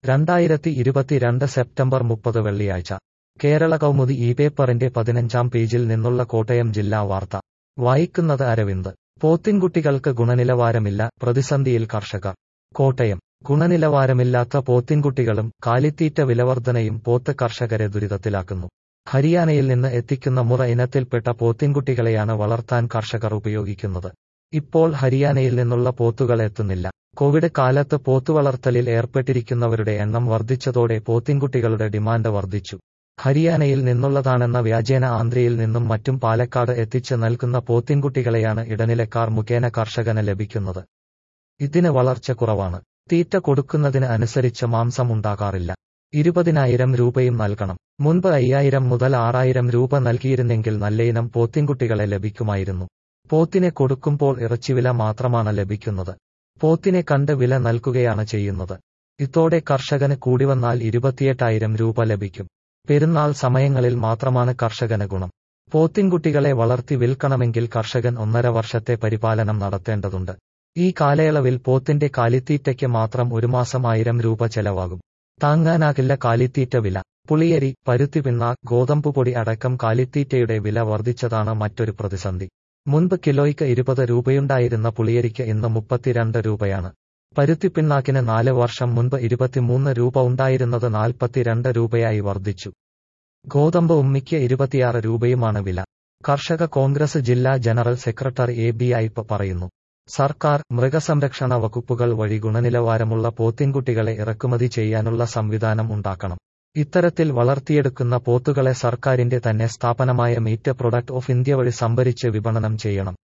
രണ്ടായിരത്തി ഇരുപത്തിരണ്ട് സെപ്റ്റംബർ മുപ്പത് വെള്ളിയാഴ്ച കേരള കൗമുദി ഈ പേപ്പറിന്റെ പതിനഞ്ചാം പേജിൽ നിന്നുള്ള കോട്ടയം ജില്ലാ വാർത്ത വായിക്കുന്നത് അരവിന്ദ് പോത്തിൻകുട്ടികൾക്ക് ഗുണനിലവാരമില്ല പ്രതിസന്ധിയിൽ കർഷകർ കോട്ടയം ഗുണനിലവാരമില്ലാത്ത പോത്തിൻകുട്ടികളും കാലിത്തീറ്റ വിലവർധനയും പോത്ത് കർഷകരെ ദുരിതത്തിലാക്കുന്നു ഹരിയാനയിൽ നിന്ന് എത്തിക്കുന്ന മുറ ഇനത്തിൽപ്പെട്ട പോത്തിൻകുട്ടികളെയാണ് വളർത്താൻ കർഷകർ ഉപയോഗിക്കുന്നത് ഇപ്പോൾ ഹരിയാനയിൽ നിന്നുള്ള പോത്തുകൾ എത്തുന്നില്ല കോവിഡ് കാലത്ത് പോത്തുവളർത്തലിൽ ഏർപ്പെട്ടിരിക്കുന്നവരുടെ എണ്ണം വർദ്ധിച്ചതോടെ പോത്തിൻകുട്ടികളുടെ ഡിമാൻഡ് വർദ്ധിച്ചു ഹരിയാനയിൽ നിന്നുള്ളതാണെന്ന വ്യാജേന ആന്ധ്രയിൽ നിന്നും മറ്റും പാലക്കാട് എത്തിച്ച് നൽകുന്ന പോത്തിൻകുട്ടികളെയാണ് ഇടനിലക്കാർ മുഖേന കർഷകന് ലഭിക്കുന്നത് ഇതിന് വളർച്ച കുറവാണ് തീറ്റ കൊടുക്കുന്നതിന് അനുസരിച്ച് മാംസം ഉണ്ടാകാറില്ല ഇരുപതിനായിരം രൂപയും നൽകണം മുൻപ് അയ്യായിരം മുതൽ ആറായിരം രൂപ നൽകിയിരുന്നെങ്കിൽ നല്ലയിനം പോത്തിൻകുട്ടികളെ ലഭിക്കുമായിരുന്നു പോത്തിനെ കൊടുക്കുമ്പോൾ ഇറച്ചിവില മാത്രമാണ് ലഭിക്കുന്നത് പോത്തിനെ കണ്ട് വില നൽകുകയാണ് ചെയ്യുന്നത് ഇതോടെ കർഷകന് കൂടിവന്നാൽ ഇരുപത്തിയെട്ടായിരം രൂപ ലഭിക്കും പെരുന്നാൾ സമയങ്ങളിൽ മാത്രമാണ് കർഷകന് ഗുണം പോത്തിൻകുട്ടികളെ വളർത്തി വിൽക്കണമെങ്കിൽ കർഷകൻ ഒന്നര വർഷത്തെ പരിപാലനം നടത്തേണ്ടതുണ്ട് ഈ കാലയളവിൽ പോത്തിന്റെ കാലിത്തീറ്റയ്ക്ക് മാത്രം ഒരു മാസം ആയിരം രൂപ ചെലവാകും താങ്ങാനാകില്ല കാലിത്തീറ്റ വില പുളിയരി പരുത്തി പിണ്ണാ ഗോതമ്പ് പൊടി അടക്കം കാലിത്തീറ്റയുടെ വില വർദ്ധിച്ചതാണ് മറ്റൊരു പ്രതിസന്ധി മുൻപ് കിലോയ്ക്ക് ഇരുപത് രൂപയുണ്ടായിരുന്ന പുളിയരിക്ക് ഇന്ന് മുപ്പത്തിരണ്ട് രൂപയാണ് പരുത്തിപ്പിണ്ണാക്കിന് നാല് വർഷം മുൻപ് ഇരുപത്തിമൂന്ന് രൂപ ഉണ്ടായിരുന്നത് നാൽപ്പത്തിരണ്ട് രൂപയായി വർദ്ധിച്ചു ഗോതമ്പ് ഉമ്മിക്ക് ഇരുപത്തിയാറ് രൂപയുമാണ് വില കർഷക കോൺഗ്രസ് ജില്ലാ general secretary A B Ipe പറയുന്നു സർക്കാർ മൃഗസംരക്ഷണ വകുപ്പുകൾ വഴി ഗുണനിലവാരമുള്ള പോത്തിൻകുട്ടികളെ ഇറക്കുമതി ചെയ്യാനുള്ള സംവിധാനം ഉണ്ടാക്കണം ഇത്തരത്തിൽ വളർത്തിയെടുക്കുന്ന പോത്തുകളെ സർക്കാരിന്റെ തന്നെ സ്ഥാപനമായ മീറ്റ് പ്രൊഡക്ട് ഓഫ് ഇന്ത്യ വഴി സംഭരിച്ച് വിപണനം ചെയ്യണം